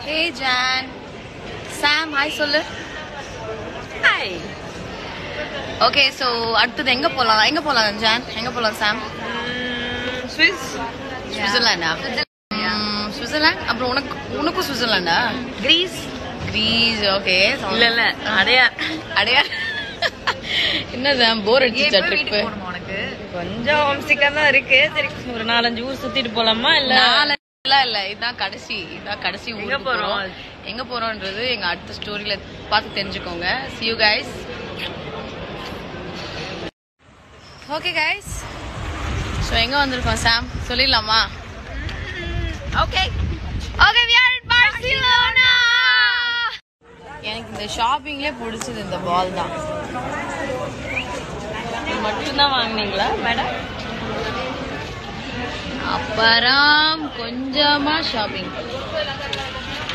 ஹே John Sam hi சொல்லு hi okay so அடுத்தது எங்க போலாம் எங்க போலாம் ஜான் எங்க போலாம் சாம் ஸ்விஸ் சுவிட்சர்லாண்டா ம், சுவிட்சர்லாந்து அப்புறம் உனக்கு உனக்கும் சுவிட்சர்லாண்டா கிரீஸ் கிரீஸ் ஓகே இல்ல இல்ல அடையா அடையா என்ன சாம் போர் அடிச்சுச்சா ட்ரிப்பு உனக்கு கொஞ்சம் ஹோம்சிக்கா தான் இருக்கு சரி ஒரு நாலஞ்சு ஊர் சுத்திட்டு போலாமா இல்ல நாலு இல்ல இல்ல இதுதான் கடைசி இதுதான் கடைசி எங்க ஊருக்கு போறோம்? போறோம் எங்க போறோம்ன்றது எங்க அடுத்த ஸ்டோரியில பார்த்து தெரிஞ்சுக்கோங்க see you guys okay guys so எங்க வந்திருக்கோம் சாம் சொல்லிடலாமா okay okay we are in Barcelona எனக்கு இந்த ஷாப்பிங்லேயே பிடிச்சது இந்த பால் தான் மட்டும் தான் வாங்குனீங்களா மேடம் அப்புறம் கொஞ்சமா ஷாப்பிங்